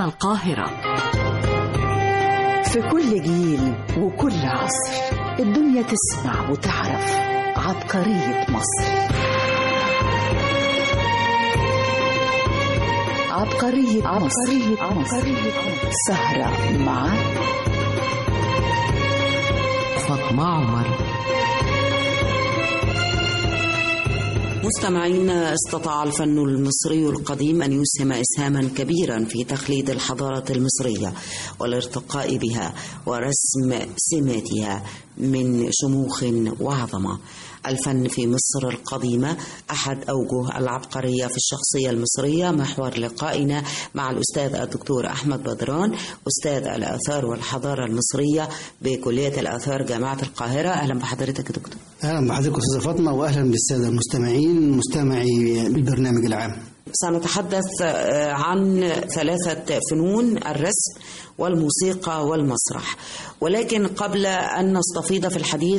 القاهرة في كل جيل وكل عصر الدنيا تسمع وتعرف عبقرية مصر عبقرية مصر عبقرية مصر سهرة مع فاطمة عمر مستمعينا استطاع الفن المصري القديم أن يسهم إسهاما كبيرا في تخليد الحضارة المصرية والارتقاء بها ورسم سماتها من شموخ وعظمة الفن في مصر القديمة أحد أوجه العبقرية في الشخصية المصرية محور لقائنا مع الأستاذ الدكتور أحمد بدران أستاذ الآثار والحضارة المصرية بكلية الآثار جامعة القاهرة أهلا بحضرتك يا دكتور اهلا بحضرتك استاذه فاطمه واهلا بالساده المستمعين مستمعي البرنامج العام سنتحدث عن ثلاثة فنون الرسم والموسيقى والمسرح ولكن قبل أن نستفيض في الحديث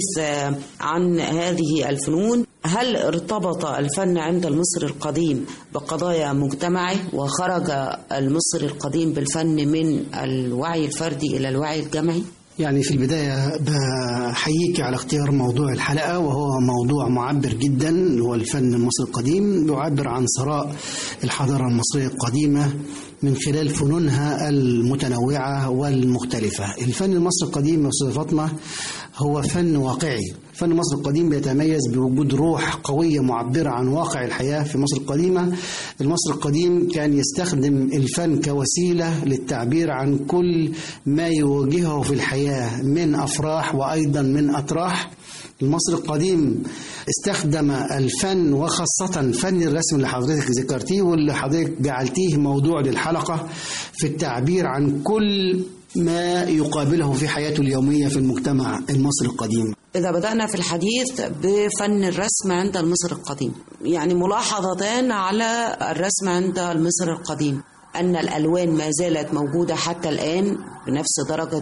عن هذه الفنون هل ارتبط الفن عند المصري القديم بقضايا مجتمعي وخرج المصري القديم بالفن من الوعي الفردي إلى الوعي الجمعي؟ يعني في البداية بحييك على اختيار موضوع الحلقة وهو موضوع معبر جدا هو الفن المصري القديم يعبر عن ثراء الحضارة المصرية القديمة من خلال فنونها المتنوعة والمختلفة الفن المصري القديم يا أستاذة فاطمة هو فن واقعي فن مصر القديم بيتميز بوجود روح قوية معبرة عن واقع الحياة في مصر القديمة المصري القديم كان يستخدم الفن كوسيلة للتعبير عن كل ما يواجهه في الحياة من أفراح وأيضا من أتراح المصري القديم استخدم الفن وخاصة فن الرسم اللي حضرتك ذكرتيه واللي حضرتك جعلتيه موضوع للحلقة في التعبير عن كل ما يقابله في حياته اليومية في المجتمع المصري القديم إذا بدأنا في الحديث بفن الرسم عند المصري القديم يعني ملاحظتان على الرسم عند المصري القديم أن الألوان ما زالت موجودة حتى الآن بنفس درجة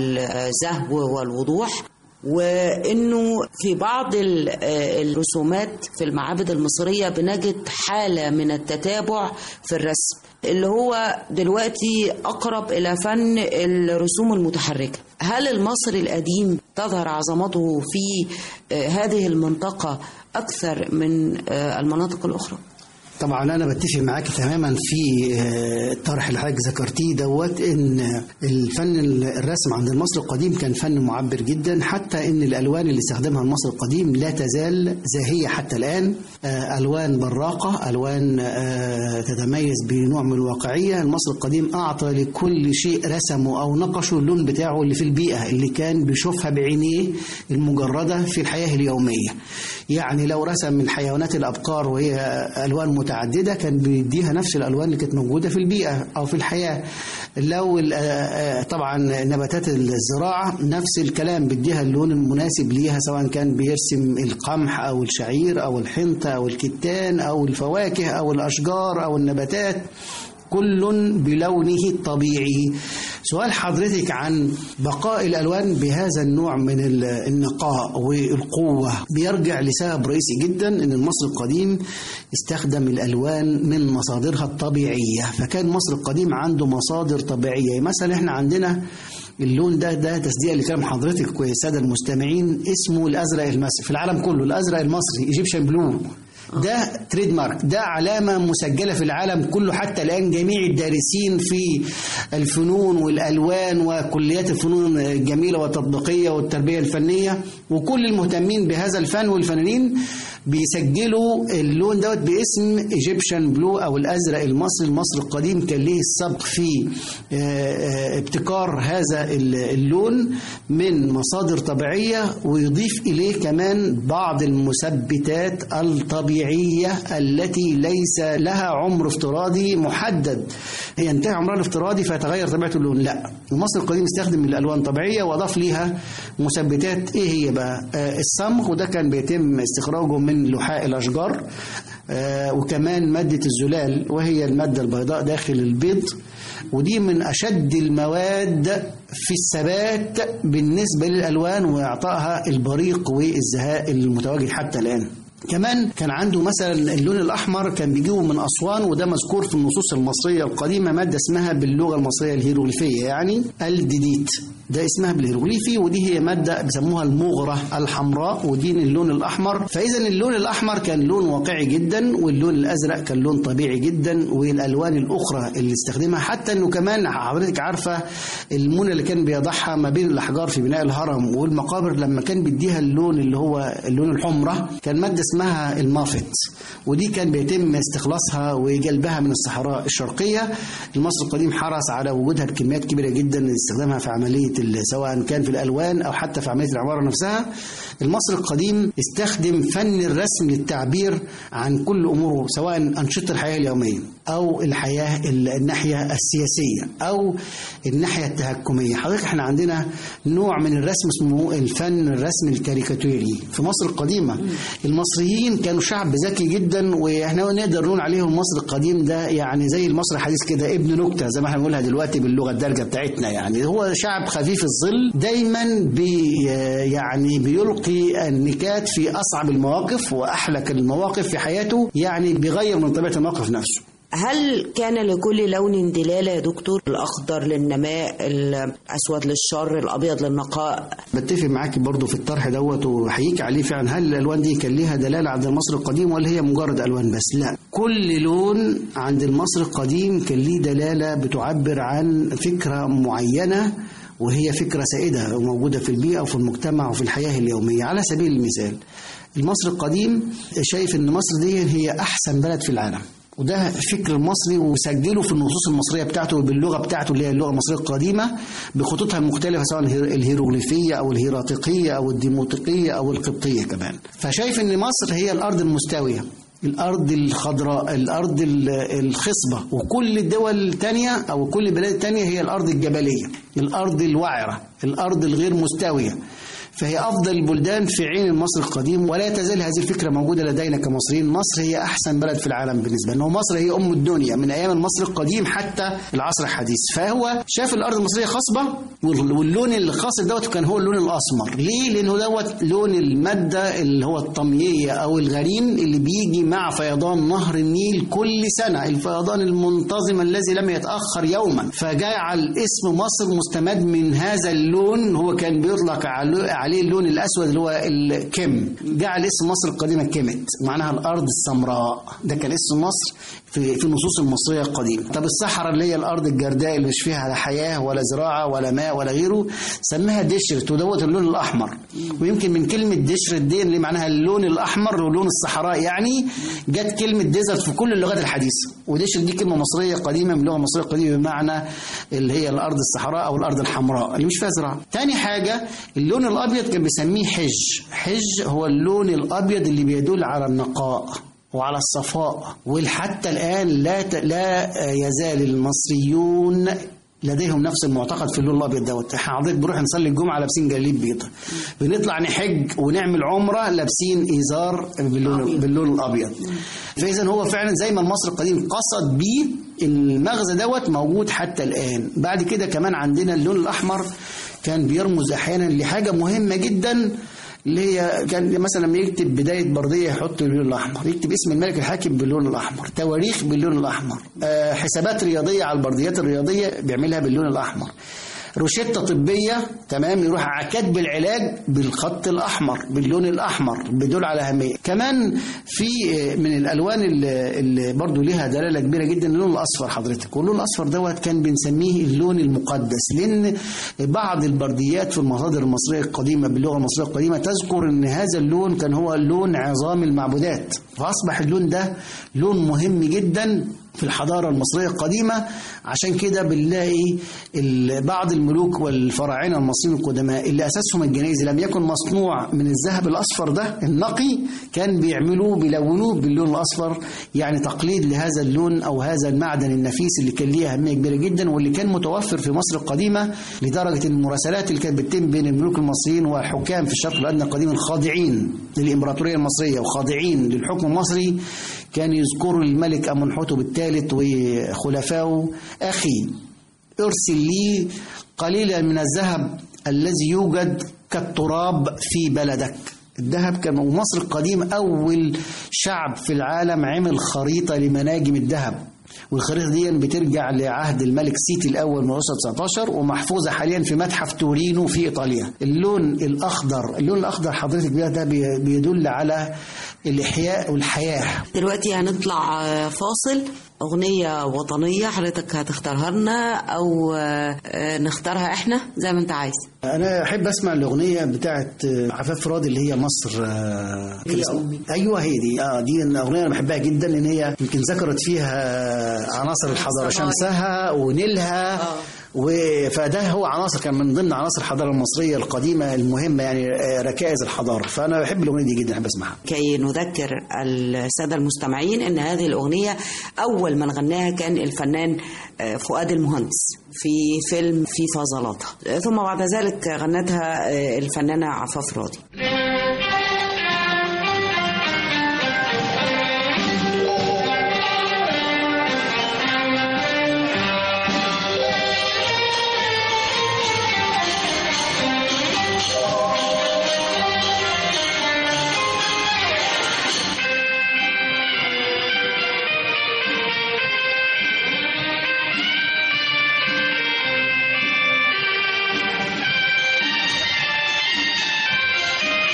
الزهو والوضوح وانه في بعض الرسومات في المعابد المصريه بنجد حاله من التتابع في الرسم اللي هو دلوقتي اقرب الى فن الرسوم المتحركه هل المصري القديم تظهر عظمته في هذه المنطقه اكثر من المناطق الاخرى طبعا انا بتفق معاك تماما في الطرح اللي حضرتك ذكرتيه دوت ان الفن الرسم عند المصري القديم كان فن معبر جدا حتى ان الالوان اللي استخدمها المصري القديم لا تزال زاهيه حتى الان الوان براقه الوان تتميز بنوع من الواقعيه المصري القديم اعطى لكل شيء رسمه او نقشه اللون بتاعه اللي في البيئه اللي كان بيشوفها بعينيه المجرده في الحياه اليوميه يعني لو رسم من حيوانات الابقار وهي الوان متعدده كان بيديها نفس الالوان اللي كانت موجوده في البيئه او في الحياه لو طبعا نباتات الزراعه نفس الكلام بيديها اللون المناسب ليها سواء كان بيرسم القمح او الشعير او الحنطه او الكتان او الفواكه او الاشجار او النباتات كل بلونه الطبيعي سؤال حضرتك عن بقاء الالوان بهذا النوع من النقاء والقوه بيرجع لسبب رئيسي جدا ان المصري القديم استخدم الالوان من مصادرها الطبيعيه فكان مصر القديم عنده مصادر طبيعيه مثلا احنا عندنا اللون ده ده تصديق لكلام حضرتك والساده المستمعين اسمه الازرق المصري في العالم كله الازرق المصري ايجيبشن بلو ده تريد مارك ده علامة مسجلة في العالم كله حتى الآن جميع الدارسين في الفنون والألوان وكليات الفنون الجميلة والتطبيقية والتربية الفنية وكل المهتمين بهذا الفن والفنانين بيسجلوا اللون دوت باسم ايجيبشن بلو او الازرق المصري المصري القديم كان ليه السبق في ابتكار هذا اللون من مصادر طبيعيه ويضيف اليه كمان بعض المثبتات الطبيعيه التي ليس لها عمر افتراضي محدد ينتهي عمرها الافتراضي فيتغير طبيعه اللون لا المصري القديم استخدم الالوان طبيعيه واضاف ليها مثبتات ايه هي بقى الصمغ وده كان بيتم استخراجه من لحاء الأشجار آه وكمان مادة الزلال وهي المادة البيضاء داخل البيض ودي من أشد المواد في الثبات بالنسبة للألوان وإعطائها البريق والزهاء المتواجد حتى الآن كمان كان عنده مثلا اللون الاحمر كان بيجيبه من اسوان وده مذكور في النصوص المصريه القديمه ماده اسمها باللغه المصريه الهيروغليفيه يعني الديديت ده اسمها بالهيروغليفي ودي هي ماده بيسموها المغره الحمراء ودي اللون الاحمر فاذا اللون الاحمر كان لون واقعي جدا واللون الازرق كان لون طبيعي جدا والالوان الاخرى اللي استخدمها حتى انه كمان حضرتك عارفه المونه اللي كان بيضعها ما بين الاحجار في بناء الهرم والمقابر لما كان بيديها اللون اللي هو اللون الحمره كان ماده اسمها المافت ودي كان بيتم استخلاصها وجلبها من الصحراء الشرقيه المصري القديم حرص على وجودها بكميات كبيره جدا لاستخدامها في عمليه سواء كان في الالوان او حتى في عمليه العماره نفسها المصري القديم استخدم فن الرسم للتعبير عن كل اموره سواء انشطه الحياه اليوميه او الحياه الناحيه السياسيه او الناحيه التهكميه حضرتك احنا عندنا نوع من الرسم اسمه الفن الرسم الكاريكاتوري في مصر القديمه المصريين كانوا شعب ذكي جدا واحنا نقدر نقول عليهم مصر القديم ده يعني زي المصري الحديث كده ابن نكته زي ما احنا بنقولها دلوقتي باللغه الدارجه بتاعتنا يعني هو شعب خفيف الظل دايما بي يعني بيلقي النكات في اصعب المواقف واحلك المواقف في حياته يعني بيغير من طبيعه الموقف نفسه هل كان لكل لون دلالة يا دكتور الأخضر للنماء الأسود للشر الأبيض للنقاء بتفق معاكي برضو في الطرح دوت وحييك عليه فعلا هل الألوان دي كان ليها دلالة عند المصري القديم ولا هي مجرد ألوان بس لا كل لون عند المصري القديم كان ليه دلالة بتعبر عن فكرة معينة وهي فكرة سائدة وموجودة في البيئة وفي المجتمع وفي الحياة اليومية على سبيل المثال المصري القديم شايف ان مصر دي هي احسن بلد في العالم وده فكر المصري وسجله في النصوص المصريه بتاعته باللغه بتاعته اللي هي اللغه المصريه القديمه بخطوطها المختلفه سواء الهيروغليفيه او الهيراتيقيه او الديموطيقيه او القبطيه كمان فشايف ان مصر هي الارض المستويه الأرض الخضراء الأرض الخصبة وكل الدول التانية أو كل البلاد التانية هي الأرض الجبلية الأرض الوعرة الأرض الغير مستوية فهي أفضل البلدان في عين المصري القديم ولا تزال هذه الفكرة موجودة لدينا كمصريين مصر هي أحسن بلد في العالم بالنسبة لنا مصر هي أم الدنيا من أيام المصري القديم حتى العصر الحديث فهو شاف الأرض المصرية خصبة واللون الخاص دوت كان هو اللون الأسمر ليه؟ لأنه دوت لون المادة اللي هو الطمية أو الغريم اللي بيجي مع فيضان نهر النيل كل سنة الفيضان المنتظم الذي لم يتأخر يوما فجعل اسم مصر مستمد من هذا اللون هو كان بيطلق عليه اللون الاسود اللي هو الكم جعل اسم مصر القديمه كيمت معناها الارض السمراء ده كان اسم مصر في في النصوص المصريه القديمه طب الصحراء اللي هي الارض الجرداء اللي مش فيها لا حياه ولا زراعه ولا ماء ولا غيره سماها دشرت ودوت اللون الاحمر ويمكن من كلمه دشرت دي اللي معناها اللون الاحمر ولون الصحراء يعني جت كلمه ديزرت في كل اللغات الحديثه ودشرت دي كلمه مصريه قديمه من اللغه المصريه القديمه بمعنى اللي هي الارض الصحراء او الارض الحمراء اللي مش فيها زراعه تاني حاجه اللون الابيض كان بيسميه حج حج هو اللون الابيض اللي بيدل على النقاء وعلى الصفاء وحتى الآن لا لا يزال المصريون لديهم نفس المعتقد في اللون الابيض دوت احنا حضرتك بنروح نصلي الجمعه لابسين جليب بيضه بنطلع نحج ونعمل عمره لابسين ازار باللون باللون الابيض فاذا هو فعلا زي ما المصري القديم قصد بيه المغزى دوت موجود حتى الان بعد كده كمان عندنا اللون الاحمر كان بيرمز احيانا لحاجه مهمه جدا اللي هي كان مثلا لما يكتب بدايه برديه يحط باللون الاحمر يكتب اسم الملك الحاكم باللون الاحمر تواريخ باللون الاحمر أه حسابات رياضيه على البرديات الرياضيه بيعملها باللون الاحمر روشتة طبية تمام يروح على كتب العلاج بالخط الأحمر باللون الأحمر بيدل على أهمية كمان في من الألوان اللي, اللي برضو ليها دلالة كبيرة جدا اللون الأصفر حضرتك واللون الأصفر دوت كان بنسميه اللون المقدس لأن بعض البرديات في المصادر المصرية القديمة باللغة المصرية القديمة تذكر أن هذا اللون كان هو لون عظام المعبودات فأصبح اللون ده لون مهم جدا في الحضارة المصرية القديمة عشان كده بنلاقي بعض الملوك والفراعنة المصريين القدماء اللي أساسهم الجنايز لم يكن مصنوع من الذهب الأصفر ده النقي كان بيعملوه بيلونوه باللون الأصفر يعني تقليد لهذا اللون أو هذا المعدن النفيس اللي كان ليه أهمية كبيرة جدا واللي كان متوفر في مصر القديمة لدرجة المراسلات اللي كانت بتتم بين الملوك المصريين والحكام في الشرق الأدنى القديم الخاضعين للإمبراطورية المصرية وخاضعين للحكم المصري كان يذكروا الملك أمنحوتب الثالث وخلفائه أخي ارسل لي قليلا من الذهب الذي يوجد كالتراب في بلدك الذهب كان ومصر القديم أول شعب في العالم عمل خريطة لمناجم الذهب والخريطة دي بترجع لعهد الملك سيتي الأول من الأسرة 19 ومحفوظة حاليا في متحف تورينو في إيطاليا اللون الأخضر اللون الأخضر حضرتك بقى ده بي- بيدل على الإحياء والحياة دلوقتي هنطلع آه، فاصل أغنية وطنية حضرتك هتختارها لنا أو آه، آه، نختارها إحنا زي ما أنت عايز أنا أحب أسمع الأغنية بتاعت عفاف راضي اللي هي مصر آه، هي كده اسمها. أمي. أيوه هي دي اه دي الأغنية أنا بحبها جدا لأن هي يمكن ذكرت فيها عناصر الحضارة صبايا. شمسها ونيلها آه. و... فده هو عناصر كان من ضمن عناصر الحضارة المصرية القديمة المهمة يعني آه، ركائز الحضارة فأنا بحب الأغنية دي جدا أحب أسمعها كي نذكر السادة المستمعين أن هذه الأغنية أول من غناها كان الفنان آه، فؤاد المهندس في فيلم في فضلاتها آه، ثم بعد ذلك غنتها آه، الفنانة عفاف راضي Thank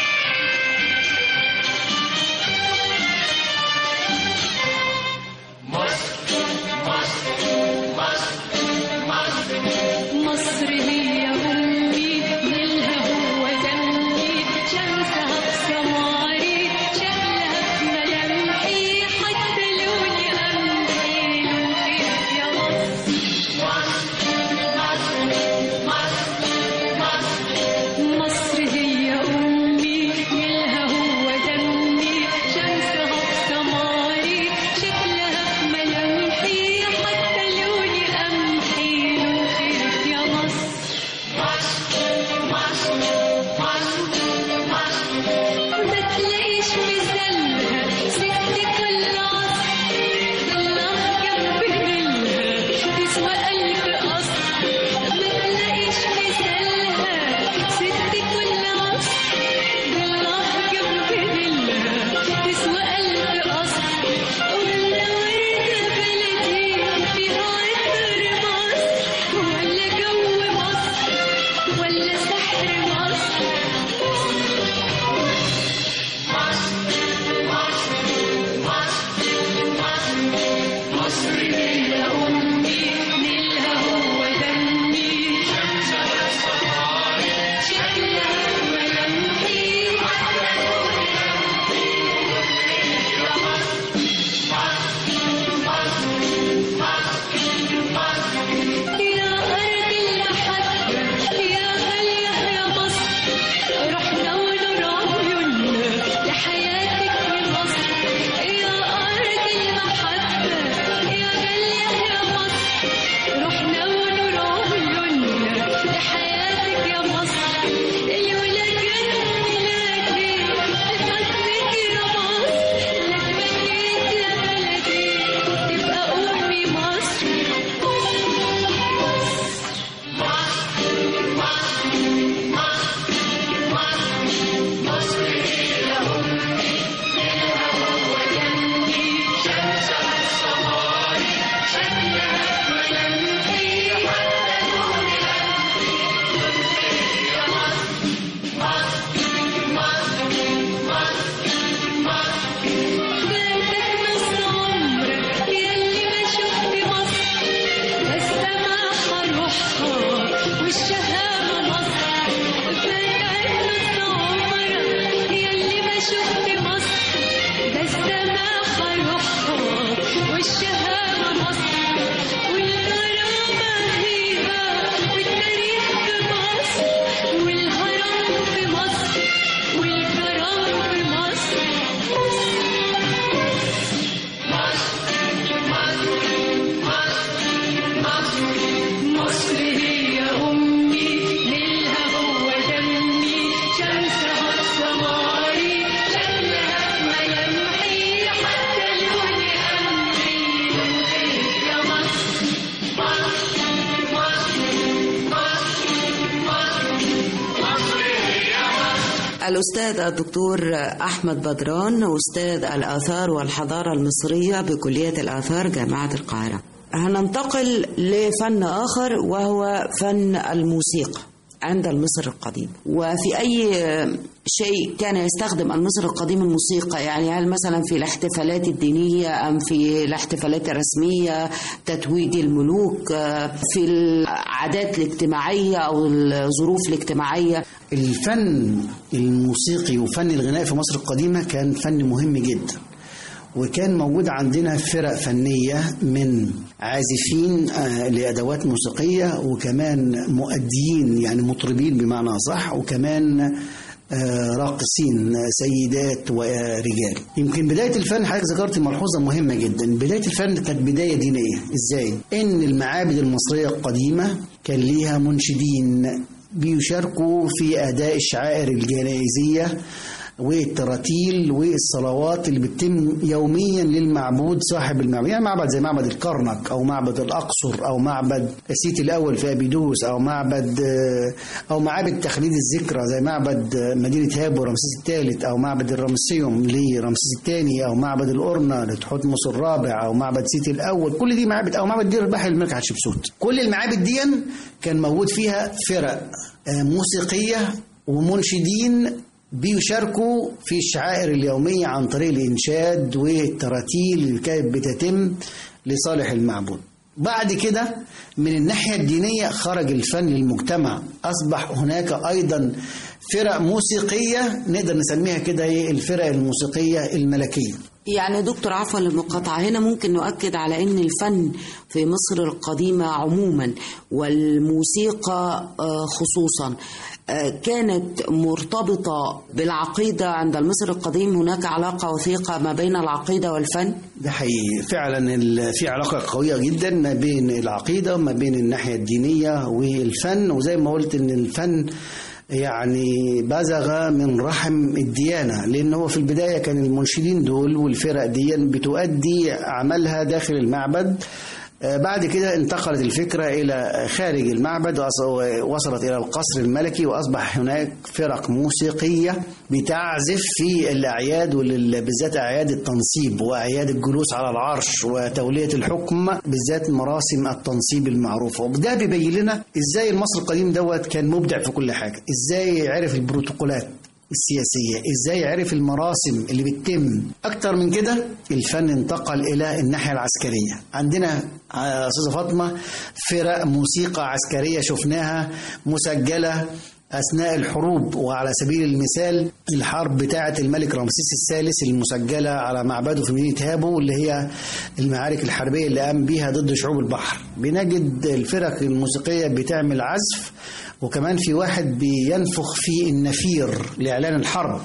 الأستاذ الدكتور أحمد بدران أستاذ الآثار والحضارة المصرية بكلية الآثار جامعة القاهرة هننتقل لفن آخر وهو فن الموسيقى عند المصري القديم وفي أي شيء كان يستخدم المصري القديم الموسيقى يعني هل مثلا في الاحتفالات الدينية أم في الاحتفالات الرسمية تتويج الملوك في العادات الاجتماعية أو الظروف الاجتماعية الفن الموسيقي وفن الغناء في مصر القديمة كان فن مهم جدا وكان موجود عندنا فرق فنية من عازفين آه، لأدوات موسيقية وكمان مؤديين يعني مطربين بمعنى صح وكمان آه، راقصين آه، سيدات ورجال يمكن بداية الفن حضرتك ذكرت ملحوظة مهمة جدا بداية الفن كانت بداية دينية ازاي ان المعابد المصرية القديمة كان ليها منشدين بيشاركوا في أداء الشعائر الجنائزية والتراتيل والصلوات اللي بتتم يوميا للمعبود صاحب المعبد يعني معبد زي معبد الكرنك او معبد الاقصر او معبد سيتي الاول في ابيدوس او معبد او معابد تخليد الذكرى زي معبد مدينه هابو رمسيس الثالث او معبد الرمسيوم لرمسيس الثاني او معبد القرنه لتحتمس الرابع او معبد سيتي الاول كل دي معابد او معبد دير البحر الملك حتشبسوت كل المعابد دي كان موجود فيها فرق آه، موسيقيه ومنشدين بيشاركوا في الشعائر اليومية عن طريق الإنشاد والتراتيل اللي كانت بتتم لصالح المعبود بعد كده من الناحية الدينية خرج الفن للمجتمع أصبح هناك أيضا فرق موسيقية نقدر نسميها كده إيه الفرق الموسيقية الملكية يعني دكتور عفوا للمقاطعة هنا ممكن نؤكد على أن الفن في مصر القديمة عموما والموسيقى آه، خصوصا آه، كانت مرتبطة بالعقيدة عند المصري القديم هناك علاقة وثيقة ما بين العقيدة والفن ده حقيقي فعلا ال- في علاقة قوية جدا ما بين العقيدة وما بين الناحية الدينية والفن وزي ما قلت ان الفن يعني بزغ من رحم الديانة لأن هو في البداية كان المنشدين دول والفرق دي بتؤدي عملها داخل المعبد آه، بعد كده انتقلت الفكرة إلى خارج المعبد وأص- وصلت إلى القصر الملكي وأصبح هناك فرق موسيقية بتعزف في الأعياد وال- بالذات أعياد التنصيب وأعياد الجلوس على العرش وتولية الحكم بالذات مراسم التنصيب المعروفة وده بيبين لنا إزاي المصري القديم دوت كان مبدع في كل حاجة إزاي عرف البروتوكولات السياسية ازاي عرف المراسم اللي بتتم اكتر من كده الفن انتقل الى الناحية العسكرية عندنا آه، استاذة فاطمة فرق موسيقى عسكرية شفناها مسجلة أثناء الحروب وعلى سبيل المثال الحرب بتاعة الملك رمسيس الثالث المسجلة على معبده في مدينة هابو اللي هي المعارك الحربية اللي قام بيها ضد شعوب البحر بنجد الفرق الموسيقية بتعمل عزف وكمان في واحد بينفخ في النفير لإعلان الحرب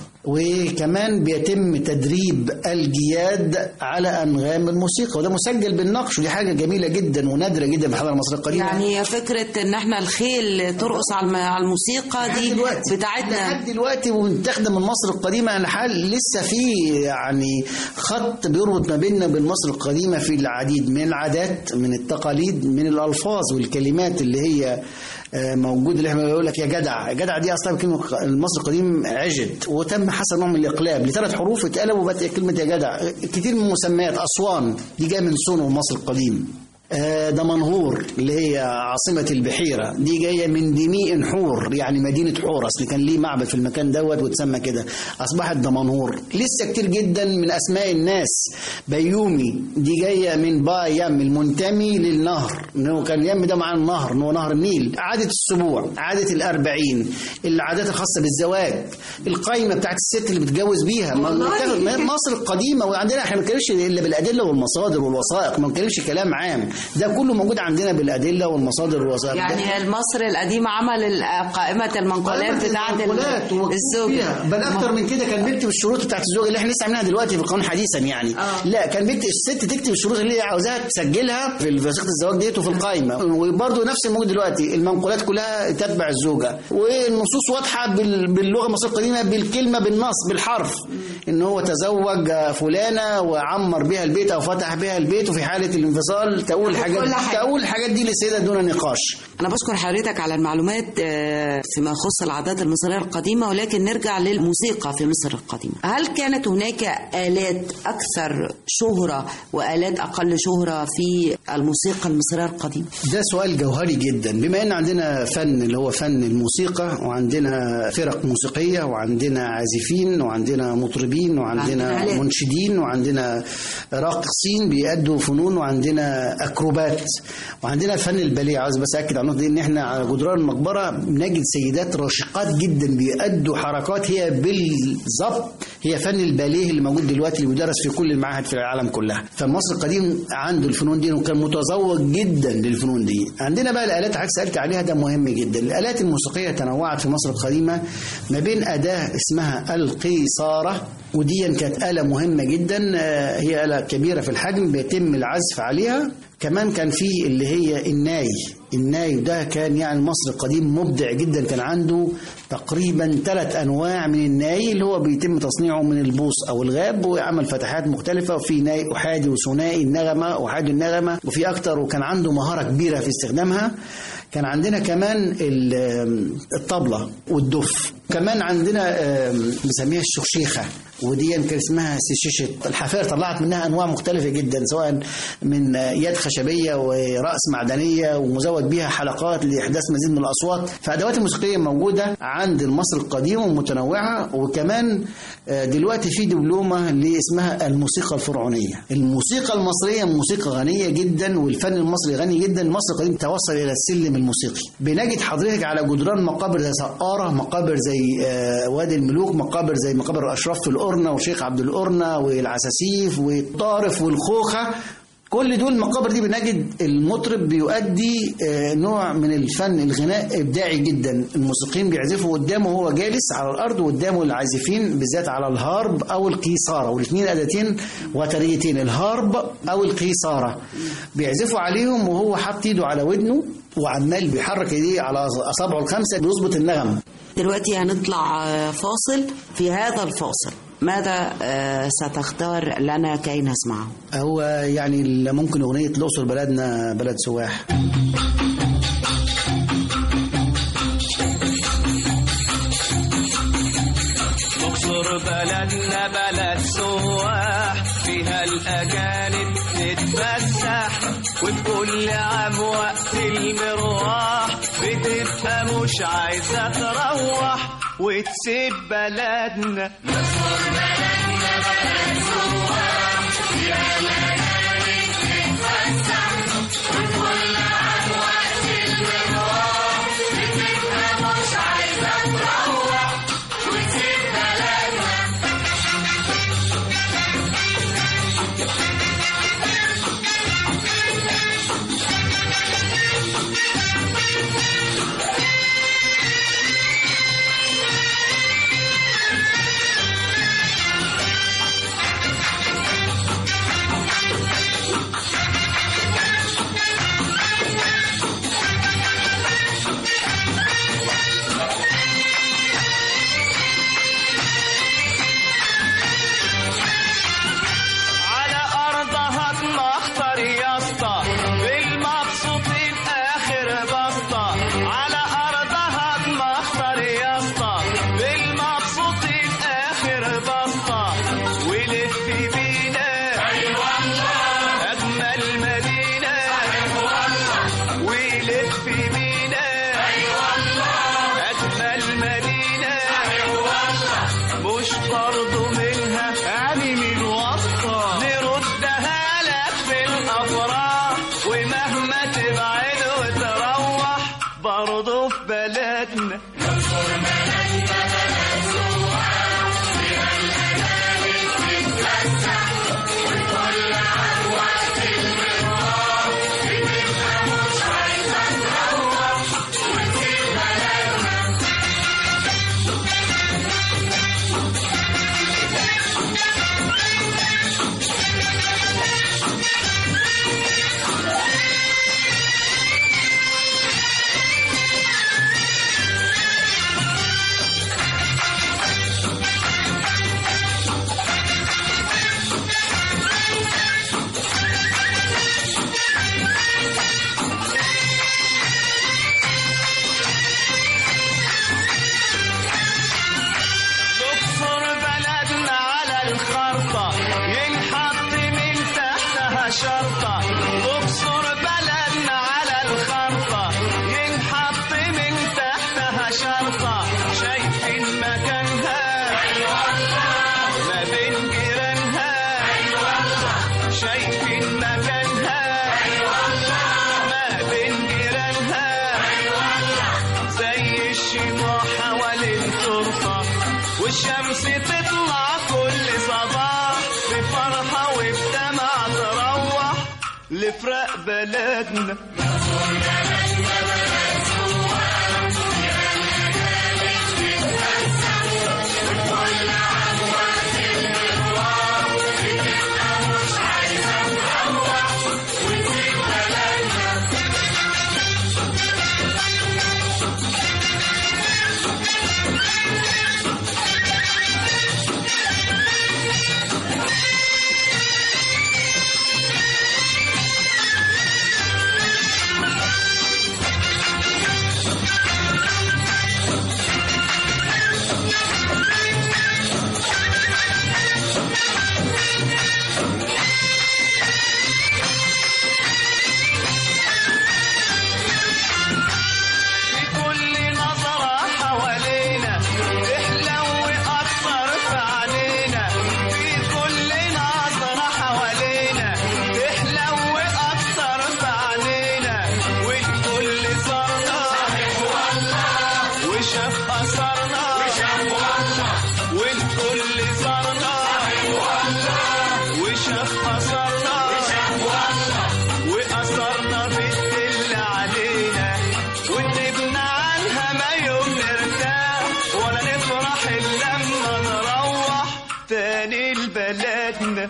وكمان بيتم تدريب الجياد على أنغام الموسيقى وده مسجل بالنقش ودي حاجة جميلة جدا ونادرة جدا في الحضارة المصرية القديمة يعني هي فكرة ان احنا الخيل ترقص على الم- على الموسيقى لحد دي دلوقتي بتاعتنا لحد دلوقتي وبنستخدم من مصر القديمة الحال لسه في يعني خط بيربط ما بيننا وبين مصر القديمة في العديد من العادات من التقاليد من الألفاظ والكلمات اللي هي آه، موجود اللي احنا بيقول لك يا جدع يا جدع دي اصلا كلمه المصري القديم عجد وتم حصل نوع من الاقلاب لثلاث حروف اتقلبوا بقت كلمه يا جدع كتير من المسميات اسوان دي جايه من صنع المصري القديم آه، دمنهور اللي هي عاصمة البحيرة دي جاية من دميء حور يعني مدينة حورس اللي كان ليه معبد في المكان دوت وتسمى كده أصبحت دمنهور لسه كتير جدا من أسماء الناس بيومي دي جاية من با يم المنتمي للنهر إنه كان يم ده مع النهر إنه نهر النيل عادة السبوع عادة الأربعين العادات الخاصة بالزواج القايمة بتاعت الست اللي بتتجوز بيها ما- ما- مصر القديمة وعندنا احنا ما بنتكلمش إلا بالأدلة والمصادر والوثائق ما بنتكلمش كلام عام ده كله موجود عندنا بالأدلة والمصادر والوثائق ده- يعني المصري القديم عمل ال- قائمة المنقولات بتاعت ال- المنقولات ومكتوب الزوج فيها. بل اكتر من كده كان بيكتب الشروط بتاعت الزوج اللي احنا لسه عاملينها دلوقتي في القانون حديثا يعني آه. لا كان بيكتب الست تكتب الشروط اللي هي عاوزاها تسجلها في وثيقه الزواج ديت وفي القائمه وبرده نفس الموجود دلوقتي المنقولات كلها تتبع الزوجه والنصوص واضحه بال- باللغه المصريه القديمه بالكلمه بالنص بالحرف ان هو تزوج فلانه وعمر بها البيت او فتح بها البيت وفي حاله الانفصال تقول تقول كل الحاجات حاجة. تقول الحاجات دي للسيده دون نقاش أنا بشكر حضرتك على المعلومات آه، فيما يخص العادات المصرية القديمة ولكن نرجع للموسيقى في مصر القديمة هل كانت هناك آلات أكثر شهرة وآلات أقل شهرة في الموسيقى المصرية القديمة؟ ده سؤال جوهري جدا بما ان عندنا فن اللي هو فن الموسيقى وعندنا فرق موسيقيه وعندنا عازفين وعندنا مطربين وعندنا وعندنا آلات. منشدين وعندنا راقصين بيأدوا فنون وعندنا اكروبات وعندنا فن الباليه عاوز بس اكد على النقطه دي ان احنا على جدران المقبره بنجد سيدات راشقات جدا بيأدوا حركات هي بالظبط هي فن الباليه اللي موجود دلوقتي اللي بيدرس في كل المعاهد في العالم كلها فمصر القديم عنده الفنون دي وكان متذوق جدا للفنون دي عندنا بقى الالات حضرتك سالت عليها ده مهم جدا الالات الموسيقيه تنوعت في مصر القديمه ما بين اداه اسمها القيصاره ودي كانت آلة مهمة جدا آه، هي آلة كبيرة في الحجم بيتم العزف عليها كمان كان في اللي هي الناي الناي ده كان يعني المصري القديم مبدع جدا كان عنده تقريبا ثلاث انواع من الناي اللي هو بيتم تصنيعه من البوص او الغاب وعمل فتحات مختلفه وفي ناي احادي وثنائي النغمه احادي النغمه وفي اكتر وكان عنده مهاره كبيره في استخدامها كان عندنا كمان ال- الطبلة والدف كمان عندنا آم، بنسميها الشخشيخة ودي كان اسمها سيشيشة الحفاير طلعت منها أنواع مختلفة جدا سواء من آه، يد خشبية ورأس معدنية ومزود بها حلقات لإحداث مزيد من الأصوات فأدوات الموسيقية موجودة عند المصري القديم ومتنوعة وكمان آه، دلوقتي في دبلومة اللي اسمها الموسيقى الفرعونية الموسيقى المصرية موسيقى غنية جدا والفن المصري غني جدا المصري القديم توصل إلى السلم الموسيقي بنجد حضرتك على جدران مقابر زي سقارة مقابر زي آه، وادي الملوك مقابر زي مقابر الأشراف في القرنة وشيخ عبد القرنة والعساسيف والطارف والخوخة كل دول المقابر دي بنجد المطرب بيؤدي آه، نوع من الفن الغناء ابداعي جدا الموسيقيين بيعزفوا قدامه وهو جالس على الارض وقدامه العازفين بالذات على الهارب او القيصاره والاثنين اداتين وتريتين الهارب او القيصاره بيعزفوا عليهم وهو حاطط ايده على ودنه وعمال بيحرك ايديه على اصابعه الخمسه بيظبط النغم دلوقتي هنطلع آه، فاصل في هذا الفاصل ماذا آه، ستختار لنا كي نسمعه هو يعني ممكن اغنيه الاقصر بلدنا بلد سواح اقصر بلدنا بلد سواح فيها الأجانب تتفسح وبكل عام وقت المروح بتبقى مش عايزة تروح وتسيب بلدنا شايفين مكانها ما بين جيرانها زي الشموع حوالين ترفع والشمس تطلع كل صباح بفرحة وبدمع تروح لفراق بلدنا في كل نظرة حوالينا تحلو أكتر في عينينا في كل نظرة حوالينا تحلو أكتر في عينينا والكل صارنا وشاف أثرنا والكل صارنا وشاف أثرنا وأثرنا بتدل علينا ونبنى عنها ما يوم نرتاح ولا نفرح إلا لما نروح تاني لبلدنا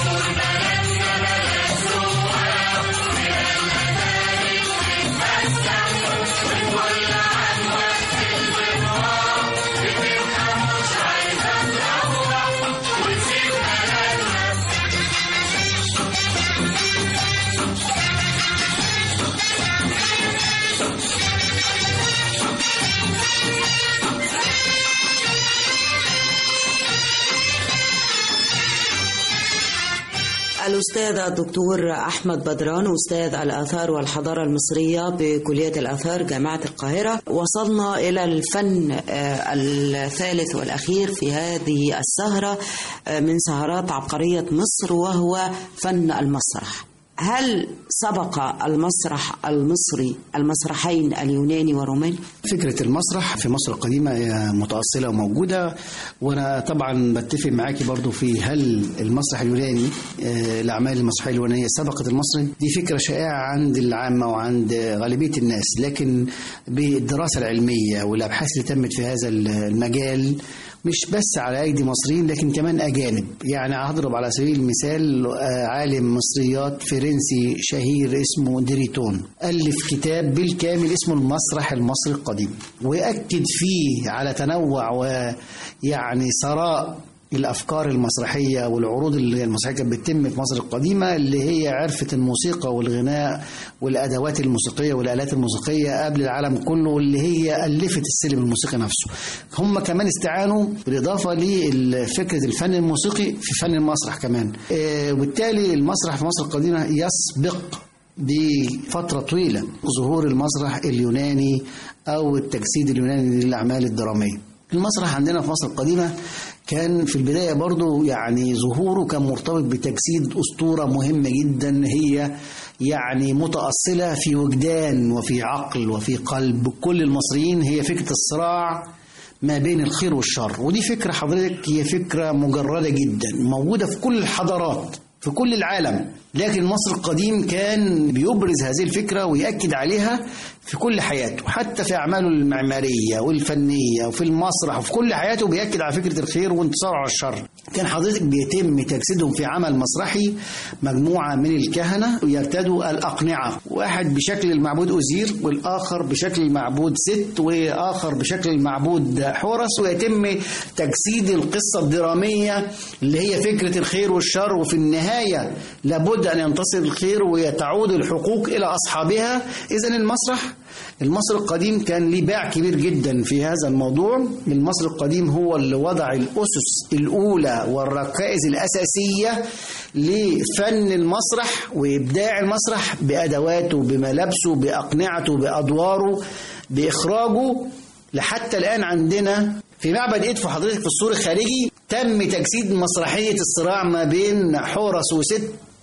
الأستاذ الدكتور أحمد بدران أستاذ الآثار والحضارة المصرية بكلية الآثار جامعة القاهرة وصلنا إلى الفن آه، الثالث والأخير في هذه السهرة آه، من سهرات عبقرية مصر وهو فن المسرح هل سبق المسرح المصري المسرحين اليوناني والروماني؟ فكرة المسرح في مصر القديمة هي متأصلة وموجودة وأنا طبعا بتفق معاكي برضو في هل المسرح اليوناني آه، الأعمال المسرحية اليونانية سبقت المصري دي فكرة شائعة عند العامة وعند غالبية الناس لكن بالدراسة العلمية والأبحاث اللي تمت في هذا المجال مش بس على أيدي مصريين لكن كمان أجانب يعني هضرب على سبيل المثال آه، عالم مصريات فرنسي شهير اسمه دريتون ألف كتاب بالكامل اسمه المسرح المصري القديم ويأكد فيه على تنوع ويعني ثراء الافكار المسرحيه والعروض اللي المسرحيه كانت بتتم في مصر القديمه اللي هي عرفت الموسيقى والغناء والادوات الموسيقيه والالات الموسيقيه قبل العالم كله واللي هي الفت السلم الموسيقي نفسه. هم كمان استعانوا بالاضافه لفكره الفن الموسيقي في فن المسرح كمان. آه، وبالتالي المسرح في مصر القديمه يسبق بفترة طويلة ظهور المسرح اليوناني أو التجسيد اليوناني للأعمال الدرامية المسرح عندنا في مصر القديمة كان في البداية برضو يعني ظهوره كان مرتبط بتجسيد أسطورة مهمة جدا هي يعني متأصلة في وجدان وفي عقل وفي قلب كل المصريين هي فكرة الصراع ما بين الخير والشر ودي فكرة حضرتك هي فكرة مجردة جدا موجودة في كل الحضارات في كل العالم لكن مصر القديم كان بيبرز هذه الفكرة ويأكد عليها في كل حياته حتى في أعماله المعمارية والفنية وفي المسرح وفي كل حياته بيأكد على فكرة الخير وانتصاره على الشر كان حضرتك بيتم تجسيدهم في عمل مسرحي مجموعة من الكهنة ويرتدوا الأقنعة واحد بشكل المعبود أزير والآخر بشكل المعبود ست وآخر بشكل المعبود حورس ويتم تجسيد القصة الدرامية اللي هي فكرة الخير والشر وفي النهاية لابد أن ينتصر الخير ويتعود الحقوق إلى أصحابها إذا المسرح المصري القديم كان ليه باع كبير جدا في هذا الموضوع المصري القديم هو اللي وضع الأسس الأولى والركائز الأساسية لفن المسرح وإبداع المسرح بأدواته بملابسه بأقنعته بأدواره بإخراجه لحتى الآن عندنا في معبد إدفو حضرتك في السور الخارجي تم تجسيد مسرحية الصراع ما بين حورس وست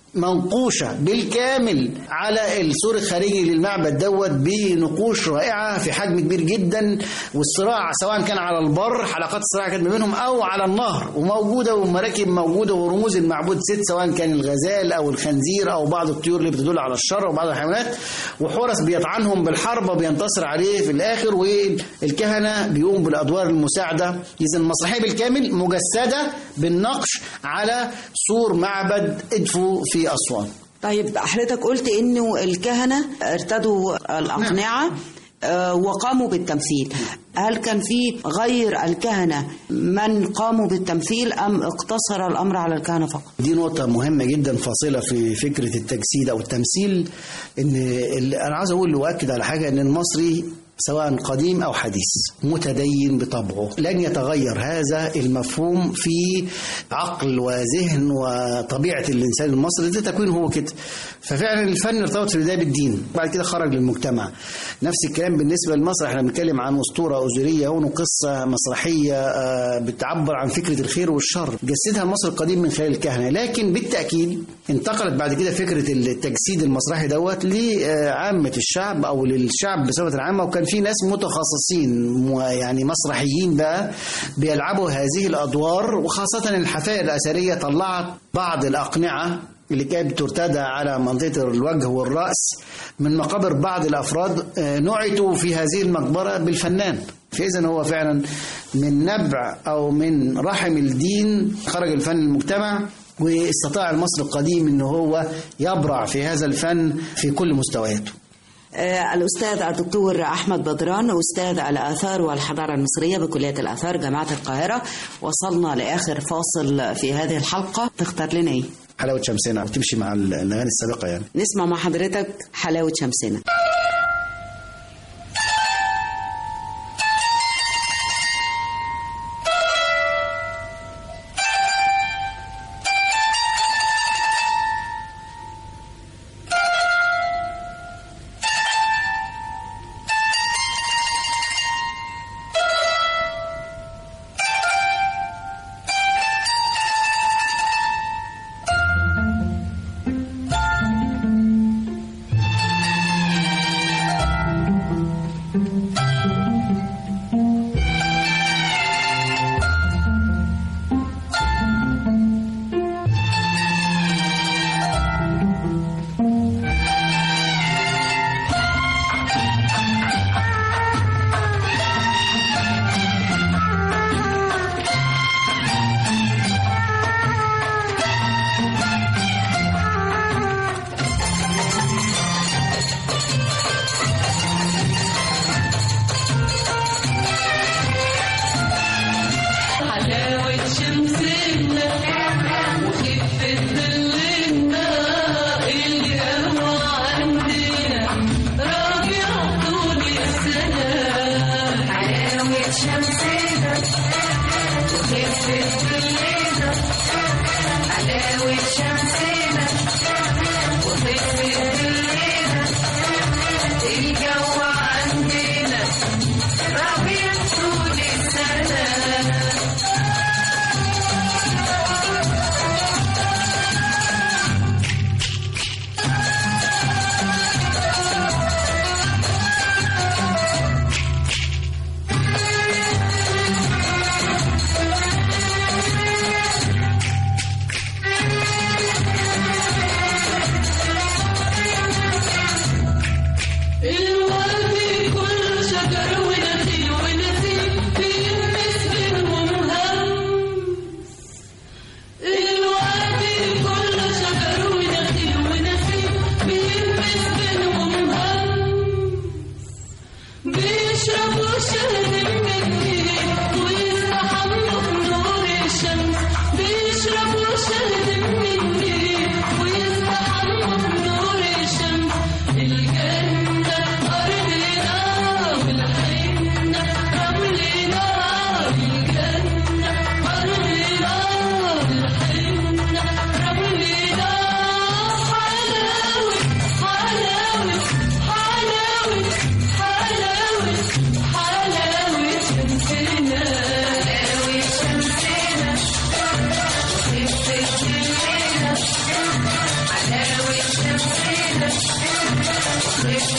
منقوشة بالكامل على السور الخارجي للمعبد دوت بنقوش رائعة في حجم كبير جدا والصراع سواء كان على البر حلقات الصراع كانت ما بينهم أو على النهر وموجودة ومراكب موجودة ورموز المعبود ست سواء كان الغزال أو الخنزير أو بعض الطيور اللي بتدل على الشر وبعض الحيوانات وحرس بيطعنهم بالحرب وبينتصر عليه في الآخر والكهنة بيقوم بالأدوار المساعدة إذا المسرحية بالكامل مجسدة بالنقش على سور معبد إدفو في أسوان طيب حضرتك قلت انه الكهنه ارتدوا الاقنعه آه، وقاموا بالتمثيل هل كان في غير الكهنه من قاموا بالتمثيل ام اقتصر الامر على الكهنه فقط دي نقطة مهمة جدا فاصلة في فكرة التجسيد أو التمثيل إن ال- أنا عاوز أقول وأكد على حاجة إن المصري سواء قديم أو حديث متدين بطبعه لن يتغير هذا المفهوم في عقل وذهن وطبيعة الإنسان المصري ده تكوين هو كده ففعلا الفن ارتبط في البداية بالدين بعد كده خرج للمجتمع نفس الكلام بالنسبة لمصر احنا بنتكلم عن أسطورة أزورية هون قصة مسرحية آه، بتعبر عن فكرة الخير والشر جسدها مصر القديم من خلال الكهنة لكن بالتأكيد انتقلت بعد كده فكرة التجسيد المسرحي دوت لعامة الشعب أو للشعب بصفة عامة وكان في ناس متخصصين م- يعني مسرحيين بقى بيلعبوا هذه الأدوار وخاصة الحفائر الأثرية طلعت بعض الأقنعة اللي كانت بترتدى على منطقة الوجه والرأس من مقابر بعض الأفراد آه، نعتوا في هذه المقبرة بالفنان فإذا هو فعلا من نبع أو من رحم الدين خرج الفن للمجتمع واستطاع المصري القديم أنه هو يبرع في هذا الفن في كل مستوياته آه، الأستاذ الدكتور أحمد بدران أستاذ الآثار والحضارة المصرية بكلية الآثار جامعة القاهرة وصلنا لآخر فاصل في هذه الحلقة تختار لنا إيه؟ حلاوة شمسنا وتمشي مع الأغاني السابقة يعني نسمع مع حضرتك حلاوة شمسنا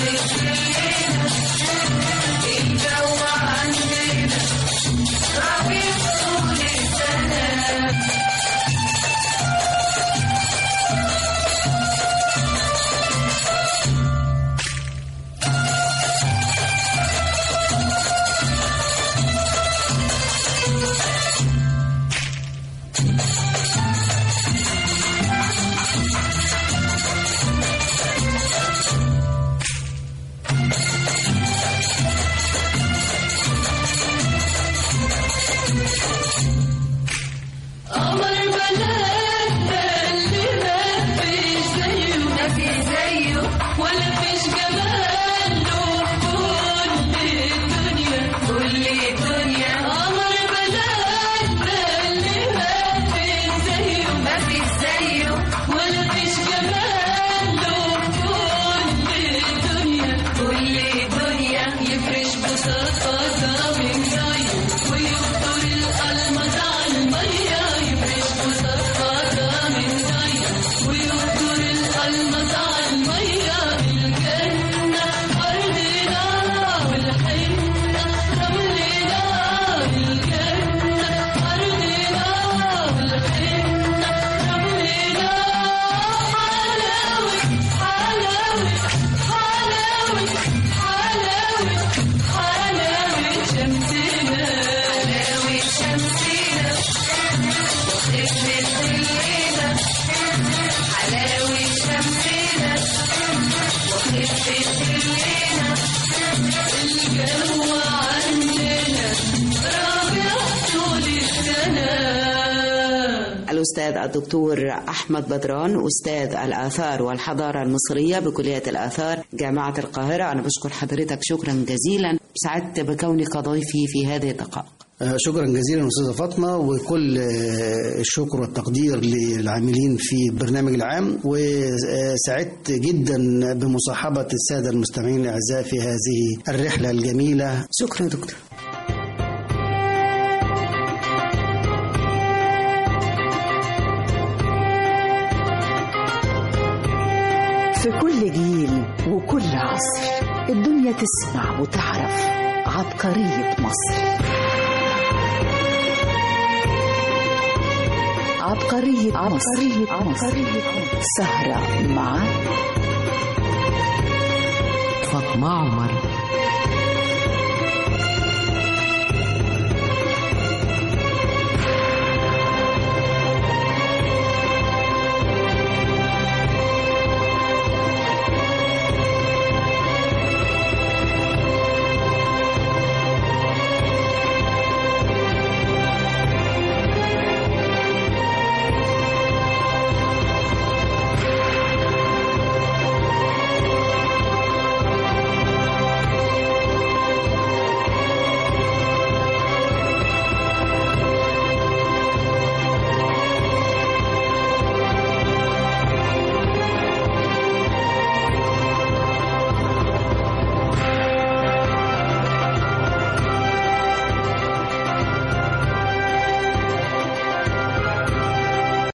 قمر بلد اللي ما فيش زيه ما فيش زيه ولا فيش جمال له كل الدنيا كل الدنيا قمر بلد اللي ما فيش زيه ما فيش زيه ولا فيش جمال له كل الدنيا كل الدنيا يفرش بساطة من زيه ويفطر القلمة على المية يفرش بساطة من زيه ويفطر القلمة على المية الجنة أرضنا والحنة رملنا الجنة أرضنا والحنة رملنا حلاوة حلاوة حلاوة حلاوة حلاوة شمسنا حلاوة شمسنا وخفة الليلة حلاوة شمسنا وخفة الليلة الجو عندنا ربيع طول السنة الأستاذ الدكتور أحمد بدران أستاذ الآثار والحضارة المصرية بكلية الآثار جامعة القاهرة أنا بشكر حضرتك شكرا جزيلا سعدت بكونك ضيفي في هذه الدقائق آه، شكرا جزيلا استاذه فاطمه وكل آه، الشكر والتقدير للعاملين في البرنامج العام وسعدت جدا بمصاحبه الساده المستمعين الاعزاء في هذه الرحله الجميله شكرا دكتور في كل جيل وكل عصر الدنيا تسمع وتعرف عبقرية مصر عبقرية عبقرية عبقرية سهرة مع فاطمة عمر